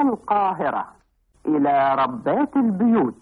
القاهرة إلى ربات البيوت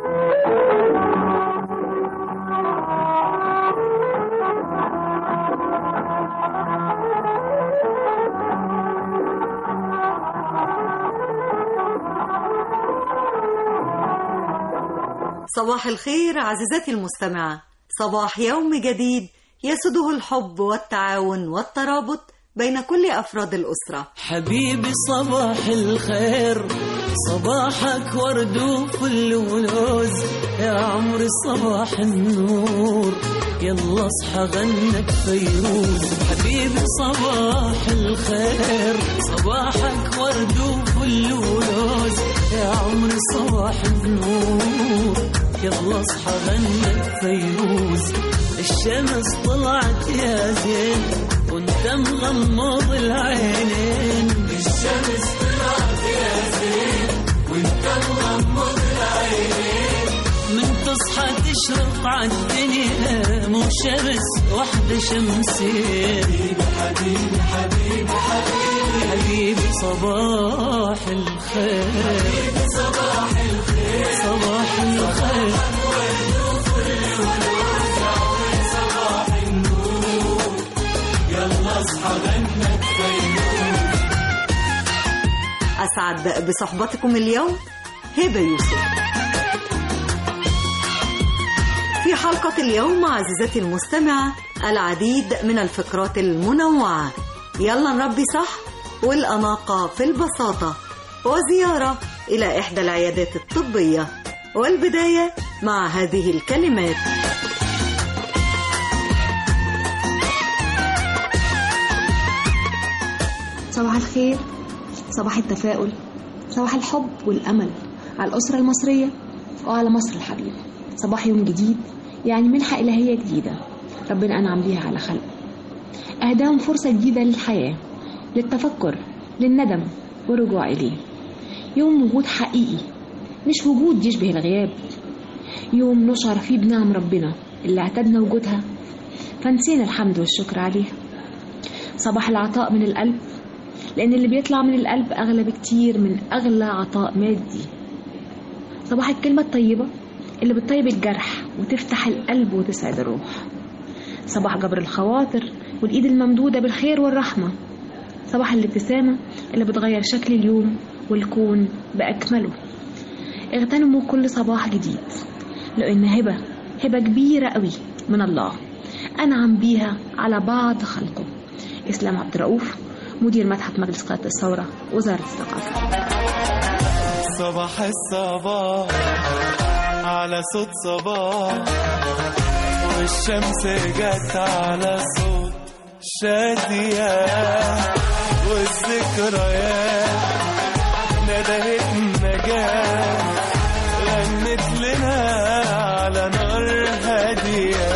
صباح الخير عزيزتي المستمعة صباح يوم جديد يسده الحب والتعاون والترابط بين كل أفراد الأسرة حبيبي صباح الخير صباحك ورد وفل ولوز يا عمري صباح النور يلا اصحى غنك فيروز حبيبي صباح الخير صباحك ورد وفل ولوز يا عمري صباح النور يلا اصحى غنك فيروز الشمس طلعت يا زين وانت مغمض العينين الشمس طلعت يا زين وانت مغمض العينين من تصحى تشرق عالدنيا مو شمس واحدة شمسين حبيبي حبيبي حبيبي حبيبي صباح الخير حبيبي صباح الخير صباح الخير أسعد بصحبتكم اليوم هبة يوسف في حلقة اليوم عزيزتي المستمعة العديد من الفقرات المنوعة يلا نربي صح والأناقة في البساطة وزيارة إلى إحدى العيادات الطبية والبداية مع هذه الكلمات صباح الخير صباح التفاؤل صباح الحب والأمل على الأسرة المصرية وعلى مصر الحبيبة صباح يوم جديد يعني منحة إلهية جديدة ربنا أنعم بيها على خلقه أهداهم فرصة جديدة للحياة للتفكر للندم والرجوع إليه يوم وجود حقيقي مش وجود يشبه الغياب يوم نشعر فيه بنعم ربنا اللي اعتدنا وجودها فنسينا الحمد والشكر عليها صباح العطاء من القلب لأن اللي بيطلع من القلب أغلى بكتير من أغلى عطاء مادي صباح الكلمة الطيبة اللي بتطيب الجرح وتفتح القلب وتسعد الروح صباح جبر الخواطر والإيد الممدودة بالخير والرحمة صباح الابتسامة اللي بتغير شكل اليوم والكون بأكمله اغتنموا كل صباح جديد لأن هبة هبة كبيرة قوي من الله أنعم بيها على بعض خلقه إسلام عبد الرؤوف مدير متحف مجلس قيادة الثورة وزارة الثقافة صباح الصباح على صوت صباح والشمس جت على صوت شادية والذكريات ندهت النجاة غنت لنا على نار هادية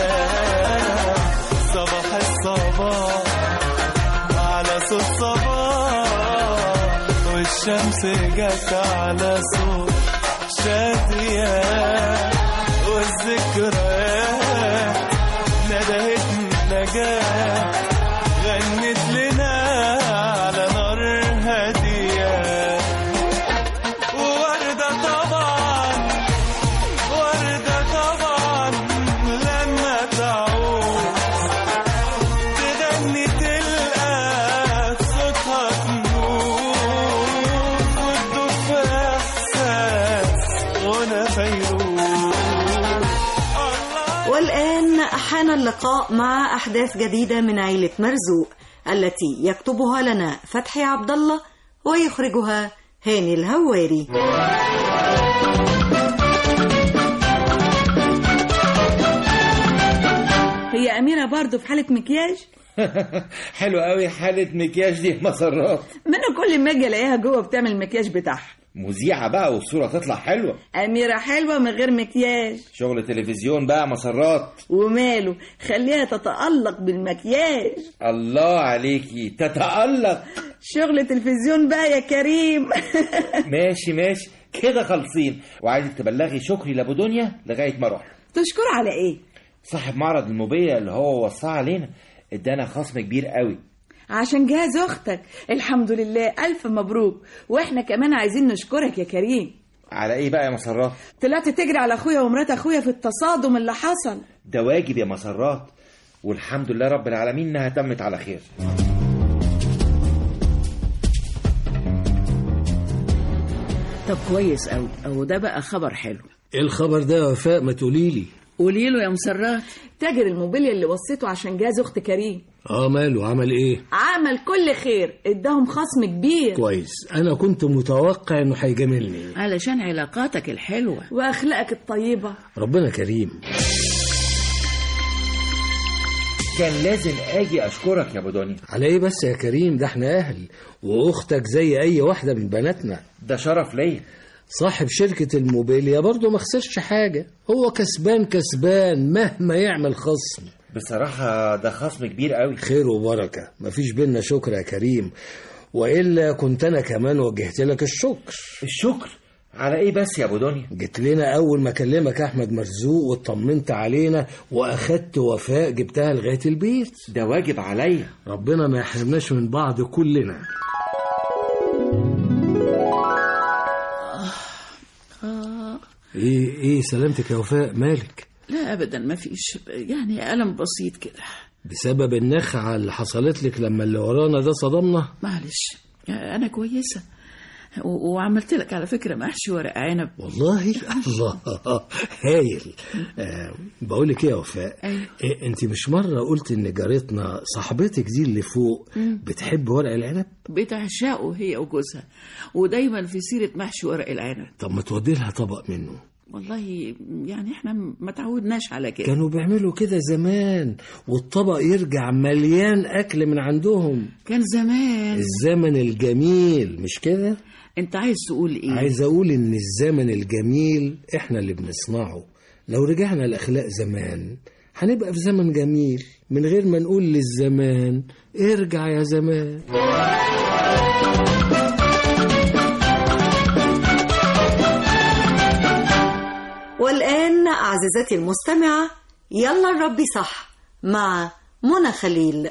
صباح الصباح على صوت صباح والشمس جت على صوت شادية والذكريات ندهت النجاة غنت لنا على نار هادية ووردة طبعا وردة طبعا لما تعود تغني تلقى صوتها تنور وتدوب في احساس غنى فيروز والآن حان اللقاء مع أحداث جديدة من عيلة مرزوق التي يكتبها لنا فتحي عبد الله ويخرجها هاني الهواري هي أميرة برضو في حالة مكياج حلو قوي حالة مكياج دي مسرات ما أنا كل ما أجي ألاقيها جوه بتعمل المكياج بتاعها مذيعة بقى والصورة تطلع حلوة أميرة حلوة من غير مكياج شغل تلفزيون بقى مسرات وماله خليها تتألق بالمكياج الله عليكي تتألق شغل تلفزيون بقى يا كريم ماشي ماشي كده خالصين وعايزك تبلغي شكري لابو دنيا لغاية ما اروح تشكر على إيه صاحب معرض الموبيليا اللي هو وصاه علينا ادانا خصم كبير قوي عشان جهاز اختك الحمد لله الف مبروك واحنا كمان عايزين نشكرك يا كريم على ايه بقى يا مسرات طلعت تجري على اخويا ومرات اخويا في التصادم اللي حصل ده واجب يا مسرات والحمد لله رب العالمين انها تمت على خير طب كويس قوي اهو ده بقى خبر حلو ايه الخبر ده يا وفاء ما تقولي لي قولي له يا مسرات تاجر الموبيليا اللي وصيته عشان جهاز اخت كريم اه ماله عمل ايه عمل كل خير اداهم خصم كبير كويس انا كنت متوقع انه هيجاملني علشان علاقاتك الحلوة واخلاقك الطيبه ربنا كريم كان لازم اجي اشكرك يا ابو دنيا على ايه بس يا كريم ده احنا اهل واختك زي اي واحده من بناتنا ده شرف ليا صاحب شركة الموبيليا برضه ما خسرش حاجة هو كسبان كسبان مهما يعمل خصم بصراحة ده خصم كبير قوي خير وبركة مفيش بينا شكر يا كريم وإلا كنت أنا كمان وجهت لك الشكر الشكر على ايه بس يا ابو دنيا جيت لنا أول ما كلمك أحمد مرزوق واطمنت علينا وأخدت وفاء جبتها لغاية البيت ده واجب عليا ربنا ما يحرمناش من بعض كلنا آه ايه ايه سلامتك يا وفاء مالك لا ابدا ما فيش يعني الم بسيط كده بسبب النخعة اللي حصلت لك لما اللي ورانا ده صدمنا معلش انا كويسه و- وعملت لك على فكره محشي ورق عنب والله الله هايل آه بقول لك ايه يا وفاء أيوة. إيه انت مش مره قلت ان جارتنا صاحبتك دي اللي فوق بتحب ورق العنب بتعشقه هي وجوزها ودايما في سيره محشي ورق العنب طب ما تودي لها طبق منه والله يعني احنا ما تعودناش على كده كانوا بيعملوا كده زمان والطبق يرجع مليان اكل من عندهم كان زمان الزمن الجميل مش كده انت عايز تقول ايه عايز اقول ان الزمن الجميل احنا اللي بنصنعه لو رجعنا لاخلاق زمان هنبقى في زمن جميل من غير ما نقول للزمان ارجع يا زمان والآن أعززتي المستمعة يلا الرب صح مع منى خليل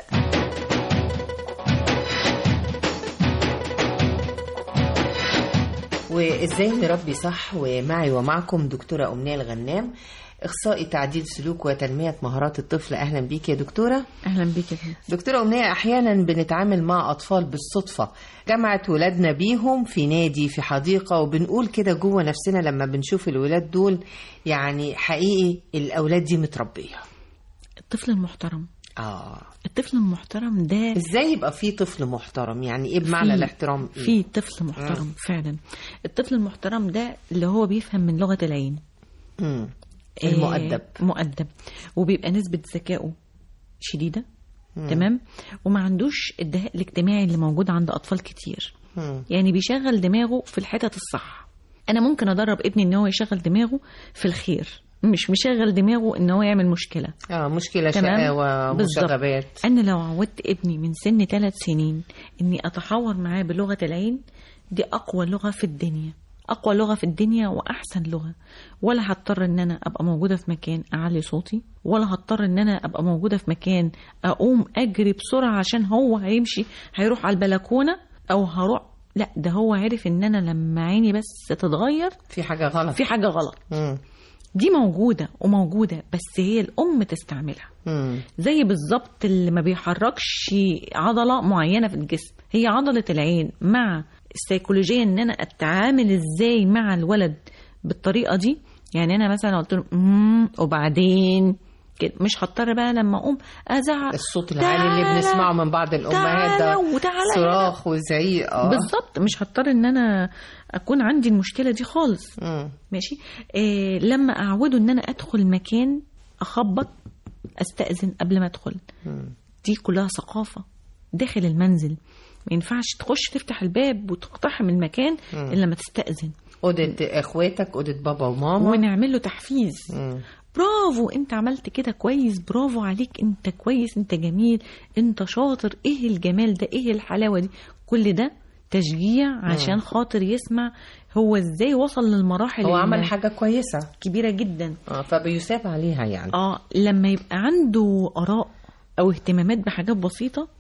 وازاي نربي صح ومعي ومعكم دكتورة أمنية الغنام إخصائي تعديل سلوك وتنمية مهارات الطفل أهلا بيك يا دكتورة اهلا بيك يا فندم. دكتورة أمنية أحيانا بنتعامل مع أطفال بالصدفة جمعت ولادنا بيهم في نادي في حديقة وبنقول كده جوه نفسنا لما بنشوف الولاد دول يعني حقيقي الأولاد دي متربية الطفل المحترم آه الطفل المحترم ده إزاي يبقى في طفل محترم يعني إيه بمعنى في- الاحترام إيه؟ في طفل محترم فعلا الطفل المحترم ده اللي هو بيفهم من لغة العين مم. آه، المؤدب مؤدب وبيبقى نسبة ذكائه شديدة تمام وما عندوش الدهاء الاجتماعي اللي موجود عند أطفال كتير مم. يعني بيشغل دماغه في الحتت الصح أنا ممكن أدرب ابني إن هو يشغل دماغه في الخير مش مشغل دماغه إن هو يعمل مشكلة اه مشكلة تمام؟ شقاوة بالظبط. مشاغبات انا لو عودت ابني من سن ثلاث سنين اني اتحاور معاه بلغه العين دي اقوى لغه في الدنيا اقوى لغه في الدنيا واحسن لغه ولا هضطر ان انا ابقى موجوده في مكان اعلي صوتي ولا هضطر ان انا ابقى موجوده في مكان اقوم اجري بسرعه عشان هو هيمشي هيروح على البلكونه او هروح لا ده هو عرف ان انا لما عيني بس تتغير في حاجة غلط في حاجه غلط مم. دي موجوده وموجوده بس هي الام تستعملها مم. زي بالظبط اللي ما بيحركش عضلة معينة في الجسم هي عضلة العين مع السيكولوجية ان انا اتعامل ازاي مع الولد بالطريقة دي يعني انا مثلا قلت له "مم، وبعدين كده مش هضطر بقى لما اقوم ازعق الصوت العالي اللي تعالى، بنسمعه من بعض الامهات ده تعالى وتعالى صراخ وزعيق اه بالظبط مش هضطر ان انا اكون عندي المشكلة دي خالص مم. ماشي إيه لما اعوده ان انا ادخل مكان اخبط استاذن قبل ما ادخل مم. دي كلها ثقافه داخل المنزل ما ينفعش تخش تفتح الباب وتقتحم المكان الا لما تستاذن أوضة اخواتك أوضة بابا وماما ونعمل له تحفيز مم. برافو انت عملت كده كويس برافو عليك انت كويس انت جميل انت شاطر ايه الجمال ده ايه الحلاوه دي كل ده تشجيع عشان خاطر يسمع هو ازاي وصل للمراحل هو الم- عمل حاجة كويسة كبيره جدا اه فبيثاب عليها يعني اه لما يبقى عنده اراء او اهتمامات بحاجات بسيطه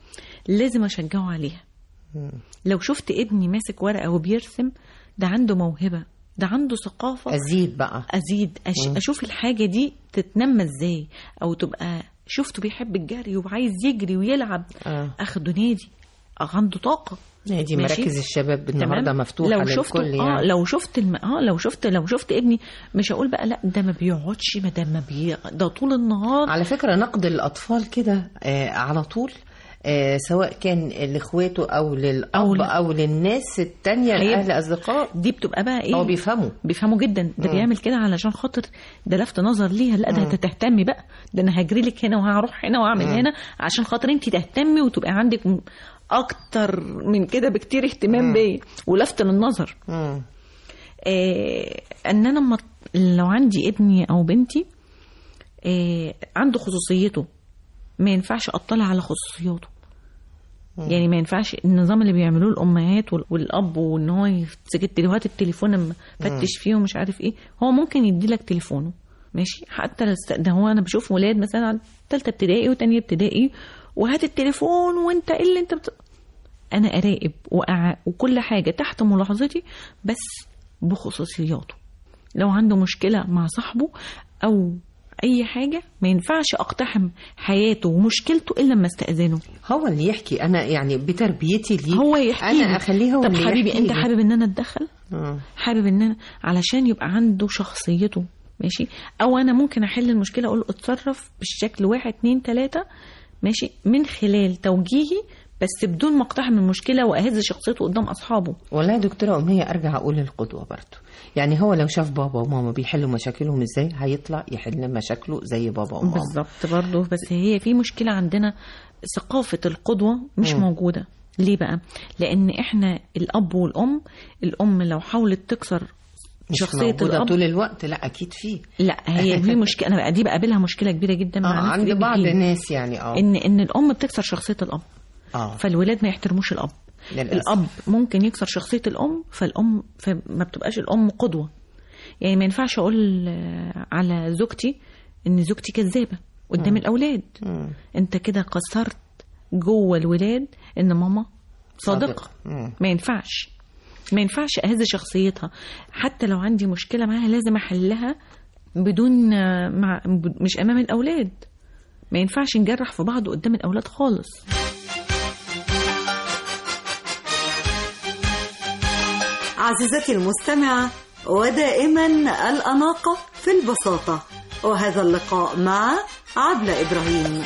لازم اشجعه عليها لو شفت ابني ماسك ورقه وبيرسم ده عنده موهبه ده عنده ثقافه ازيد بقى ازيد أش... مم. اشوف الحاجه دي تتنمى ازاي او تبقى شفته بيحب الجري وعايز يجري ويلعب آه. اخده نادي عنده طاقه دي ماشي؟ مراكز الشباب النهارده تمام؟ مفتوحه لو للكل شفت يعني. اه لو شفت الم... اه لو شفت لو شفت ابني مش هقول بقى لا ده ما بيقعدش ما ده ما بي... ده طول النهار على فكرة نقد الأطفال كده آه على طول آه سواء كان لاخواته او للاب أو او, ل- أو للناس التانية هي- الاهل اصدقاء دي بتبقى بقى ايه هو بيفهموا بيفهموا جدا ده مم. بيعمل كده علشان خاطر ده لفت نظر ليها لا ده مم. انت تهتمي بقى ده انا هجري لك هنا وهروح هنا واعمل مم. هنا عشان خاطر انت تهتمي وتبقى عندك م- اكتر من كده بكتير اهتمام مم. بيا ولفت للنظر مم. آه ان انا مط... لو عندي ابني او بنتي آه عنده خصوصيته ما ينفعش اطلع على خصوصياته يعني ما ينفعش النظام اللي بيعملوه الامهات وال- والاب وان هو يمسك التليفونات التليفون لما فتش فيه ومش عارف ايه هو ممكن يدي لك تليفونه ماشي حتى لس- ده هو انا بشوف ولاد مثلا على ثالثه ابتدائي وثانيه ابتدائي وهات التليفون وانت ايه اللي انت بت... انا اراقب وأع... وكل حاجه تحت ملاحظتي بس بخصوصياته لو عنده مشكله مع صاحبه او اي حاجه ما ينفعش اقتحم حياته ومشكلته الا لما استاذنه هو اللي يحكي انا يعني بتربيتي ليه هو يحكي انا لي. اخليه هو طب اللي حبيبي يحكي انت لي. حابب ان انا اتدخل آه. حابب ان انا علشان يبقى عنده شخصيته ماشي او انا ممكن احل المشكله اقول له اتصرف بالشكل واحد اتنين تلاته ماشي من خلال توجيهي بس بدون ما اقتحم المشكله واهز شخصيته قدام اصحابه والله يا دكتورة أمنية أرجع أقول القدوة برضه يعني هو لو شاف بابا وماما بيحلوا مشاكلهم إزاي هيطلع يحل مشاكله زي بابا وماما بالظبط برضه بس هي في مشكله عندنا ثقافه القدوه مش مم. موجوده ليه بقى لان احنا الاب والام الام لو حاولت تكسر مش شخصيه موجودة الاب طول الوقت لا أكيد فيه لا هي دي مشكله انا بقى دي بقابلها مشكله كبيره جدا آه مع ناس عند كتير بعض بتجيلي. الناس يعني اه ان ان الام بتكسر شخصيه الاب اه فالولاد ما يحترموش الاب للأسف. الاب ممكن يكسر شخصيه الام فالام فما بتبقاش الام قدوه يعني ما ينفعش اقول آه، على زوجتي ان زوجتي كذابه قدام مم. الاولاد مم. انت كده كسرت جوه الولاد ان ماما صادقه مم. ما ينفعش ما ينفعش اهز شخصيتها حتى لو عندي مشكله معاها لازم احلها بدون آه، مع مش امام الاولاد ما ينفعش نجرح في بعض قدام الاولاد خالص عزيزتي المستمعة ودائما الأناقة في البساطة وهذا اللقاء مع عبلة إبراهيم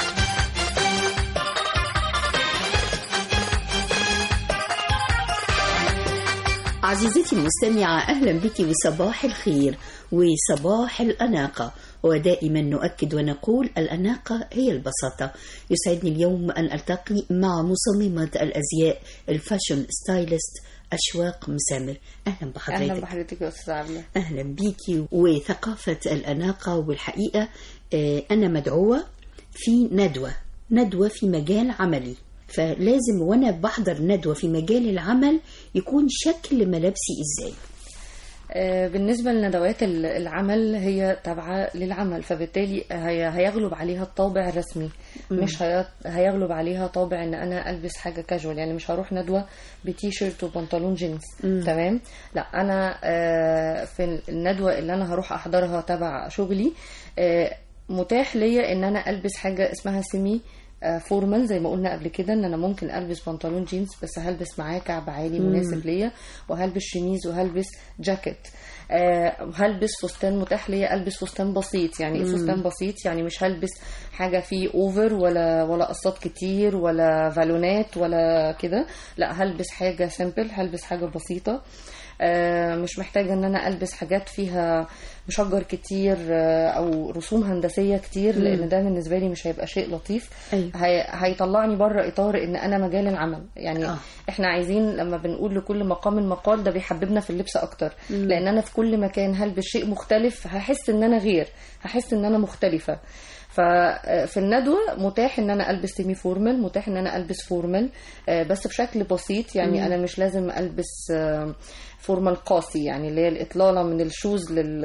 عزيزتي المستمعة أهلا بك وصباح الخير وصباح الأناقة ودائما نؤكد ونقول الأناقة هي البساطة يسعدني اليوم أن ألتقي مع مصممة الأزياء الفاشن ستايلست أشواق مسامر أهلا بحضرتك اهلا بحضرتك يا استاذ عبله أهلا بيكي وثقافة الأناقة والحقيقة آه، أنا مدعوة في ندوة ندوة في مجال عملي فلازم وأنا بحضر ندوة في مجال العمل يكون شكل ملابسي إزاي آه، بالنسبة لندوات ال- العمل هي تابعة للعمل فبالتالي هي هيغلب عليها الطابع الرسمي مم. مش هي- هيغلب عليها طابع ان انا البس حاجة كاجوال يعني مش هروح ندوة بتي شيرت وبنطلون جينز مم. تمام لا انا آه، في الندوة اللي انا هروح احضرها تبع شغلي آه، متاح ليا ان انا البس حاجة اسمها سيمي فورمال زي ما قلنا قبل كده ان انا ممكن البس بنطلون جينز بس هلبس معاه كعب عالي مم. مناسب ليا وهلبس شميز وهلبس جاكيت آه، وهلبس فستان متاح ليا البس فستان بسيط يعني ايه مم. فستان بسيط يعني مش هلبس حاجه فيه اوفر ولا ولا قصات كتير ولا فالونات ولا كده لا هلبس حاجه سيمبل هلبس حاجه بسيطه آه، مش محتاجه ان انا البس حاجات فيها مشجر كتير آه، او رسوم هندسيه كتير مم. لان ده بالنسبه لي مش هيبقى شيء لطيف أيوة. هي... هيطلعني بره اطار ان انا مجال العمل يعني آه. آه. احنا عايزين لما بنقول لكل مقام مقال ده بيحببنا في اللبس اكتر مم. لان انا في كل مكان هلبس شيء مختلف هحس ان انا غير هحس ان انا مختلفه ففي الندوه متاح ان انا البس سيمي فورمال متاح ان انا البس فورمال آه، بس بشكل بسيط يعني مم. انا مش لازم البس آه، فورمال قاسي يعني اللي هي الاطلاله من الشوز لل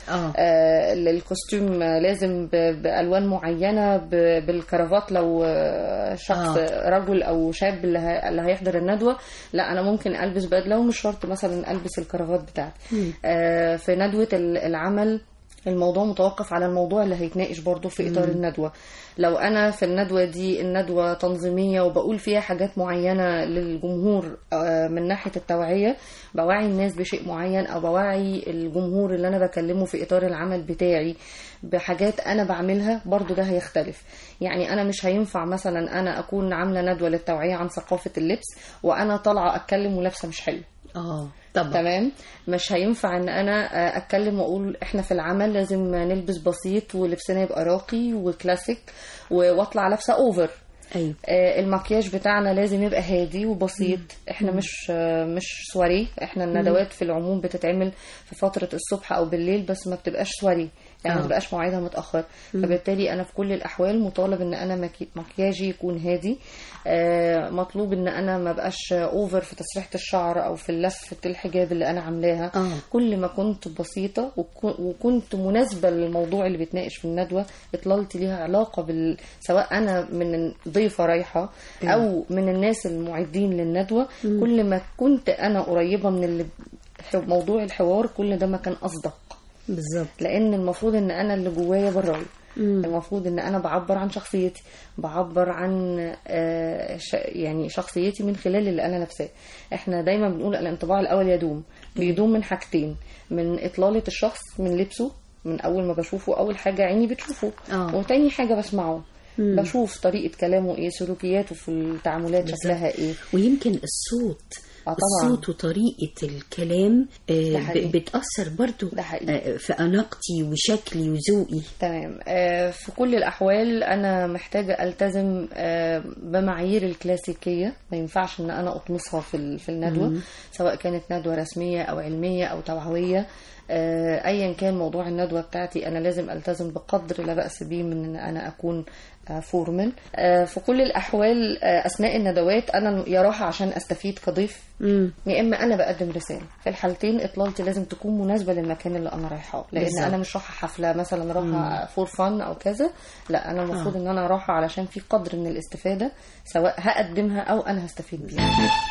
آه للكوستيوم آه، لازم ب- بالوان معينه ب- بالكرافات لو آه، شخص آه. رجل او شاب اللي ه- اللي هيحضر الندوه لا انا ممكن البس بدله ومش شرط مثلا البس الكرافات بتاعتي آه، في ندوة ال- العمل الموضوع متوقف على الموضوع اللي هيتناقش برضو في إطار مم. الندوة لو أنا في الندوة دي الندوة تنظيمية وبقول فيها حاجات معينة للجمهور آه، من ناحية التوعية بوعي الناس بشيء معين أو بوعي الجمهور اللي أنا بكلمه في إطار العمل بتاعي بحاجات أنا بعملها برضو ده هيختلف يعني أنا مش هينفع مثلا أنا أكون عاملة ندوة للتوعية عن ثقافة اللبس وأنا طالعة أتكلم ولابسة مش حلو اه طبعا تمام مش هينفع ان انا آه، اتكلم واقول احنا في العمل لازم نلبس بسيط ولبسنا يبقى راقي وكلاسيك و- واطلع لابسه اوفر ايوه آه، المكياج بتاعنا لازم يبقى هادي وبسيط احنا مم. مش آه، مش سواري احنا الندوات في العموم بتتعمل في فترة الصبح او بالليل بس ما بتبقاش سواري يعني ما آه. تبقاش مواعيدها متأخر مم. فبالتالي انا في كل الاحوال مطالب ان انا مكي- مكياجي يكون هادي آه، مطلوب ان انا ما بقاش اوفر في تسريحة الشعر او في لفة الحجاب اللي انا عاملاها آه. كل ما كنت بسيطة وكو- وكنت مناسبة للموضوع اللي بيتناقش في الندوة اطلالتي ليها علاقة بال سواء أنا من ضيفة رايحة أو من الناس المعدين للندوة مم. كل ما كنت أنا قريبة من اللي موضوع الحوار كل ده ما كان أصدق بالظبط لأن المفروض إن أنا اللي جوايا برايا مم. المفروض ان انا بعبر عن شخصيتي بعبر عن آه، ش- يعني شخصيتي من خلال اللي انا لابساه احنا دايما بنقول الانطباع الاول يدوم بيدوم من حاجتين من اطلاله الشخص من لبسه من اول ما بشوفه اول حاجه عيني بتشوفه آه. وتاني حاجه بسمعه مم. بشوف طريقه كلامه ايه سلوكياته في التعاملات بالظبط. شكلها ايه ويمكن الصوت آه طبعاً. الصوت وطريقة الكلام آه، ده ب- حقيقي. بتأثر برضو آه، في أناقتي وشكلي وذوقي تمام آه، في كل الأحوال أنا محتاجة ألتزم آه، بمعايير الكلاسيكية ما ينفعش إن أنا أطمسها في ال- في الندوة مم. سواء كانت ندوة رسمية أو علمية أو توعوية آه، أيا كان موضوع الندوة بتاعتي أنا لازم ألتزم بقدر لا بأس به من إن أنا أكون آه، فورمال آه، في كل الأحوال آه، أثناء الندوات أنا يا راحة عشان أستفيد كضيف يا اما انا بقدم رساله في الحالتين اطلالتي لازم تكون مناسبه للمكان اللي انا رايحاه لان بالظبط. انا مش رايحه حفله مثلا رايحه فور فن او كذا لا انا المفروض آه. ان انا رايحه علشان في قدر من الاستفاده سواء هقدمها او انا هستفيد بيها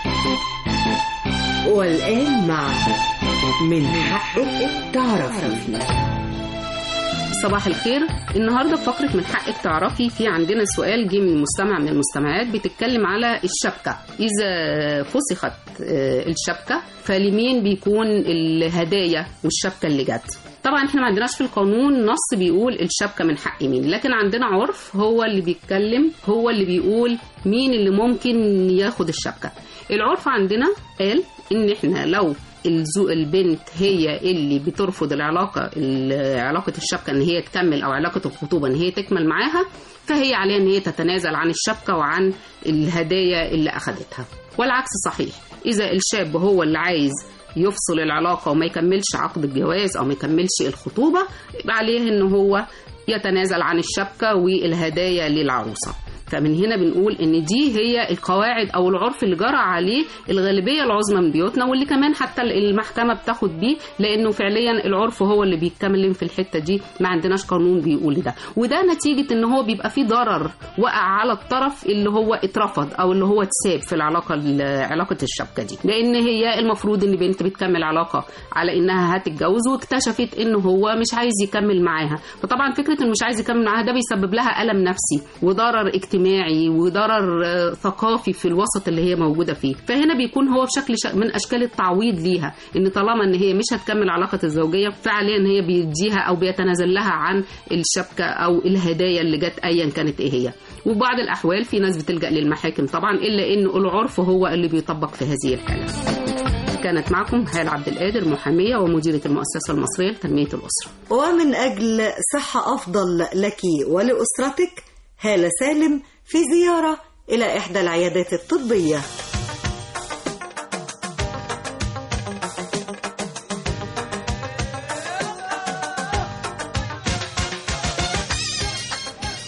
والآن مع من حقك تعرفي صباح الخير النهارده في فقره من حقك تعرفي في عندنا سؤال جه من مستمع من المستمعات بتتكلم على الشبكه اذا فسخت آه، الشبكه فلمين بيكون الهدايا والشبكه اللي جت طبعا احنا ما عندناش في القانون نص بيقول الشبكه من حق مين لكن عندنا عرف هو اللي بيتكلم هو اللي بيقول مين اللي ممكن ياخد الشبكه العرف عندنا قال ان احنا لو الزو البنت هي اللي بترفض العلاقه ال- علاقه الشبكه ان هي تكمل او علاقه الخطوبه ان هي تكمل معاها فهي عليها ان هي تتنازل عن الشبكه وعن الهدايا اللي اخذتها والعكس صحيح اذا الشاب هو اللي عايز يفصل العلاقه وما يكملش عقد الجواز او ما يكملش الخطوبه يبقى عليه ان هو يتنازل عن الشبكه والهدايا للعروسه فمن هنا بنقول ان دي هي القواعد او العرف اللي جرى عليه الغالبيه العظمى من بيوتنا واللي كمان حتى المحكمه بتاخد بيه لانه فعليا العرف هو اللي بيتكلم في الحته دي ما عندناش قانون بيقول ده وده نتيجه ان هو بيبقى فيه ضرر وقع على الطرف اللي هو اترفض او اللي هو اتساب في العلاقه علاقه الشبكه دي لان هي المفروض ان بنت بتكمل علاقه على انها هتتجوز واكتشفت ان هو مش عايز يكمل معاها فطبعا فكره انه مش عايز يكمل معاها ده بيسبب لها الم نفسي وضرر اجتماعي وضرر آه، ثقافي في الوسط اللي هي موجوده فيه فهنا بيكون هو بشكل ش- من اشكال التعويض ليها ان طالما ان هي مش هتكمل علاقه الزوجيه فعليا هي بيديها او بيتنازل لها عن الشبكه او الهدايا اللي جت ايا كانت ايه هي وبعض الاحوال في ناس بتلجا للمحاكم طبعا الا ان العرف هو اللي بيطبق في هذه الحاله كانت معكم هال عبد القادر محاميه ومديره المؤسسه المصريه لتنميه الاسره ومن أجل صحة أفضل لك ولأسرتك هالة سالم في زيارة إلى إحدى العيادات الطبية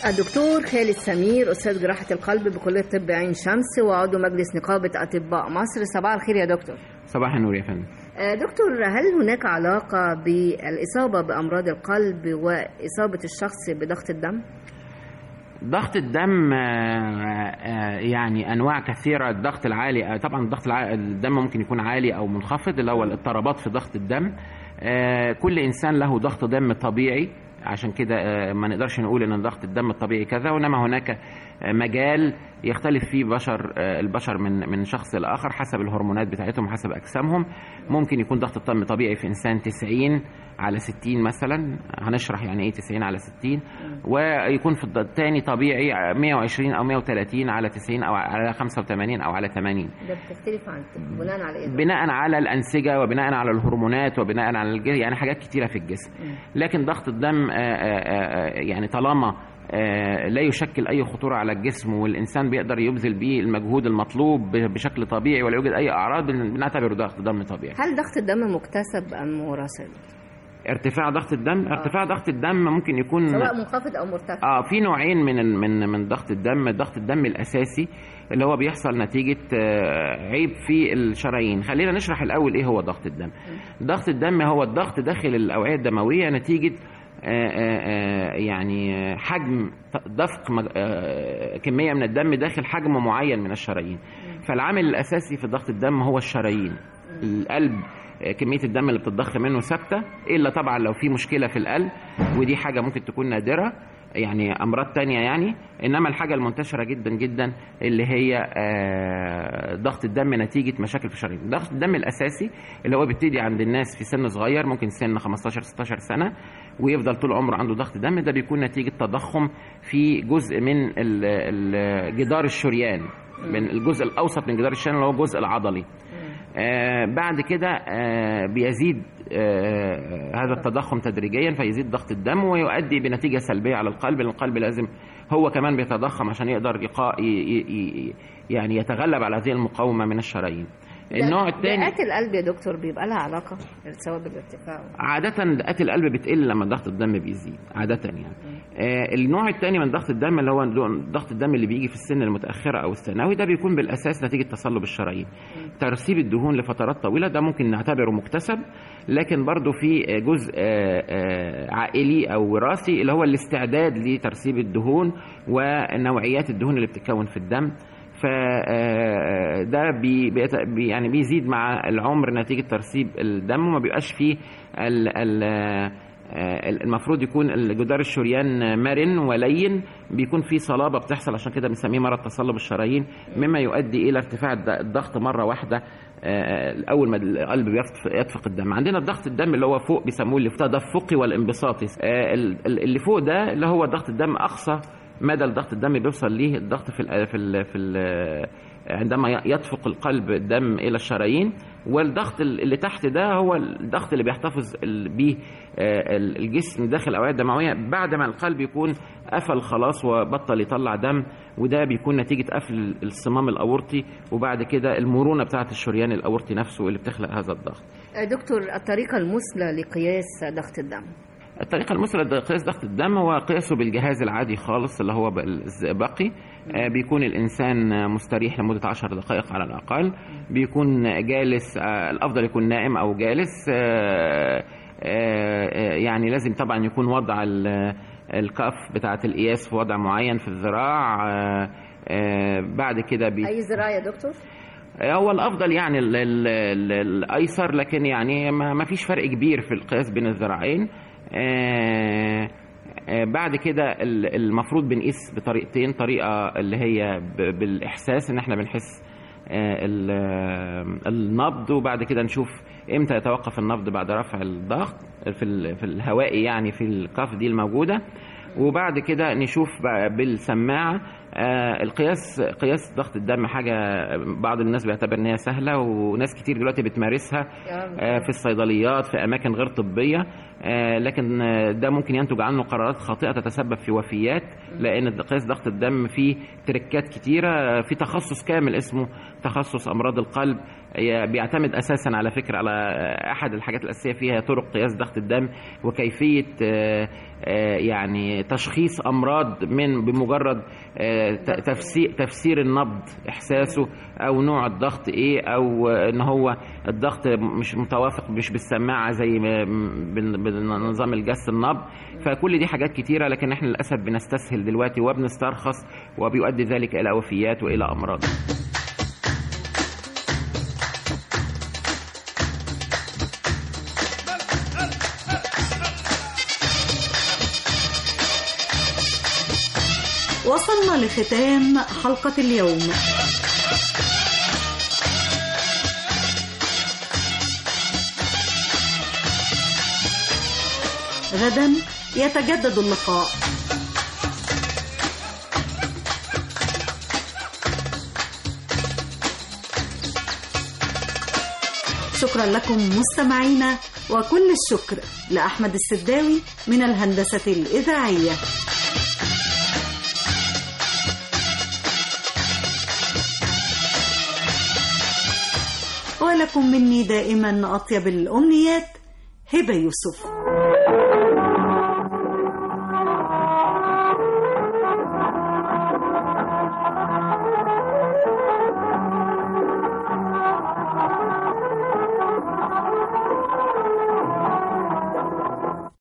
الدكتور خالد سمير أستاذ جراحة القلب بكلية طب عين شمس وعضو مجلس نقابة أطباء مصر صباح الخير يا دكتور صباح النور يا فندم آه، دكتور هل هناك علاقة بالإصابة بأمراض القلب وإصابة الشخص بضغط الدم؟ ضغط الدم آه، آه، يعني انواع كثيره الضغط العالي آه، طبعا الضغط الع- الدم ممكن يكون عالي او منخفض اللي هو الاضطرابات في ضغط الدم آه، كل انسان له ضغط دم طبيعي عشان كده آه، ما نقدرش نقول ان ضغط الدم الطبيعي كذا وانما هناك آه، مجال يختلف فيه بشر آه، البشر من من شخص لاخر حسب الهرمونات بتاعتهم وحسب اجسامهم ممكن يكون ضغط الدم طبيعي في انسان 90 على 60 مثلا هنشرح يعني ايه 90 على 60 ويكون في الثاني طبيعي 120 او 130 على 90 او على 85 او على 80 ده بتختلف عن بناء على إيه؟ بناء على الانسجه وبناء على الهرمونات وبناء على الجسم يعني حاجات كتيره في الجسم لكن ضغط الدم آه، آه، آه، يعني طالما آه، لا يشكل اي خطوره على الجسم والانسان بيقدر يبذل بيه المجهود المطلوب ب- بشكل طبيعي ولا يوجد اي اعراض بن- بنعتبره ضغط دم طبيعي هل ضغط الدم مكتسب أم وراثي؟ ارتفاع ضغط الدم ارتفاع ضغط الدم ممكن يكون سواء منخفض أو مرتفع اه في نوعين من ال- من من ضغط الدم ضغط الدم الاساسي اللي هو بيحصل نتيجه آه، عيب في الشرايين خلينا نشرح الاول ايه هو ضغط الدم ضغط الدم هو الضغط داخل الاوعيه الدمويه نتيجه آه، آه، آه، يعني آه، حجم ط- دفق مج- آه، كميه من الدم داخل حجم معين من الشرايين فالعامل الاساسي في ضغط الدم هو الشرايين القلب آه، كميه الدم اللي بتتضخ منه ثابته الا طبعا لو في مشكله في القلب ودي حاجه ممكن تكون نادره يعني امراض تانية يعني انما الحاجه المنتشره جدا جدا اللي هي آه، ضغط الدم نتيجه مشاكل في الشرايين ضغط الدم الاساسي اللي هو بيبتدي عند الناس في سن صغير ممكن سن 15 16 سنه ويفضل طول عمره عنده ضغط دم ده بيكون نتيجه تضخم في جزء من ال- ال- جدار الشريان من الجزء الاوسط من جدار الشريان اللي هو الجزء العضلي آه بعد كده آه بيزيد آه هذا التضخم تدريجيا فيزيد ضغط الدم ويؤدي بنتيجه سلبيه على القلب لان القلب لازم هو كمان بيتضخم عشان يقدر يقا ي- ي- ي- يعني يتغلب على هذه المقاومه من الشرايين النوع الثاني دقات القلب يا دكتور بيبقى لها علاقة سواء بالارتفاع عادة دقات القلب بتقل لما ضغط الدم بيزيد عادة يعني آه النوع الثاني من ضغط الدم اللي هو ضغط الدم اللي بيجي في السن المتأخرة أو الثانوي ده بيكون بالأساس نتيجة تصلب الشرايين ترسيب الدهون لفترات طويلة ده ممكن نعتبره مكتسب لكن برضه في جزء آه، آه، عائلي أو وراثي اللي هو الاستعداد لترسيب الدهون ونوعيات الدهون اللي بتتكون في الدم فده بي بيت- بي يعني بيزيد مع العمر نتيجة ترسيب الدم وما بيبقاش فيه ال ال آه، المفروض يكون الجدار الشريان مرن ولين بيكون فيه صلابة بتحصل عشان كده بنسميه مرض تصلب الشرايين مما يؤدي إلى ارتفاع الد- الضغط مرة واحدة آه، أول ما القلب بيطف- يدفق الدم عندنا الضغط الدم اللي هو فوق بيسموه التدفقي والانبساطي آه، ال- ال- اللي فوق ده اللي هو ضغط الدم أقصى مدى الضغط الدم بيوصل ليه الضغط في ال في ال في ال عندما ي- يدفق القلب الدم الى الشرايين والضغط ال- اللي تحت ده هو الضغط اللي بيحتفظ ال- بيه آه، ال- الجسم داخل الاوعيه الدمويه بعد ما القلب يكون قفل خلاص وبطل يطلع دم وده بيكون نتيجه قفل الصمام الاورطي وبعد كده المرونه بتاعه الشريان الاورطي نفسه اللي بتخلق هذا الضغط آه، دكتور الطريقة المثلى لقياس ضغط الدم الطريقة المثلى لقياس ضغط الدم هو قياسه بالجهاز العادي خالص اللي هو الزئبقي آه، بيكون الإنسان آه، مستريح لمدة عشر دقائق على الأقل بيكون جالس آه، الأفضل يكون نائم أو جالس آه، آه، آه، يعني لازم طبعا يكون وضع ال- الكف بتاعة القياس في وضع معين في الذراع آه، آه، بعد كده بي أي زراعة يا دكتور؟ هو الافضل يعني ال ال ال الايسر لكن يعني ما ما فيش فرق كبير في القياس بين الذراعين آه، آه، بعد كده ال- المفروض بنقيس بطريقتين طريقه اللي هي ب- بالاحساس ان احنا بنحس آه، ال- آه، النبض وبعد كده نشوف امتى يتوقف النبض بعد رفع الضغط في ال- في الهوائي يعني في الكف دي الموجوده وبعد كده نشوف بقى بالسماعه آه القياس قياس ضغط الدم حاجه بعض الناس بيعتبر ان هي سهله وناس كتير دلوقتي بتمارسها آه في الصيدليات في اماكن غير طبيه آه لكن آه، ده ممكن ينتج عنه قرارات خاطئه تتسبب في وفيات لان قياس ضغط الدم فيه تركات كتيره آه، في تخصص كامل اسمه تخصص امراض القلب هي بيعتمد اساسا على فكره على آه، احد الحاجات الاساسيه فيها طرق قياس ضغط الدم وكيفيه آه، آه، يعني تشخيص امراض من بمجرد آه، ت- تفسير تفسير النبض احساسه او نوع الضغط ايه او آه، ان هو الضغط مش متوافق مش بالسماعه زي ما- بن- بنظام الجس النبض فكل دي حاجات كتيره لكن احنا للاسف بنستسهل دلوقتي وبنسترخص وبيؤدي ذلك الى وفيات والى امراض وصلنا لختام حلقة اليوم غدا يتجدد اللقاء شكرا لكم مستمعينا وكل الشكر لأحمد السداوي من الهندسة الإذاعية ولكم مني دائما أطيب الأمنيات هبة يوسف